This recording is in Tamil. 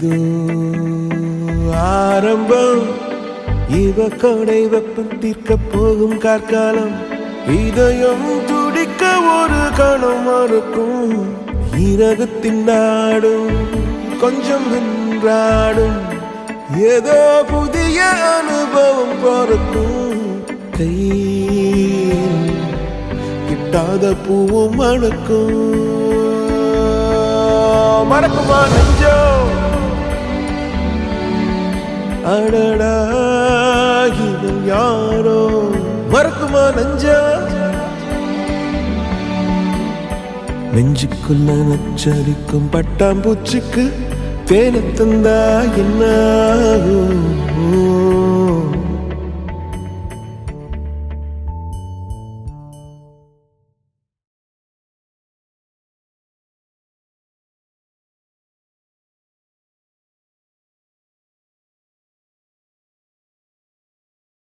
ஏதோ ஆரம்பம் இவ கொடை வெப்பம் தீர்க்க போகும் கார்காலம் இதயம் துடிக்க ஒரு கணம் மறுக்கும் இரகத்தின் நாடும் கொஞ்சம் நின்றாடும் ஏதோ புதிய அனுபவம் பிறக்கும் கையில் கிட்டாத பூவும் மணக்கும் மறக்குமா நெஞ்சோ அடடா இவன் யாரோ மறக்குமா நெஞ்சோ நெஞ்சுக்குள்ள நச்சரிக்கும் பட்டாம்பூச்சிக்கு தேனை தந்தா என்ன ஆகும்?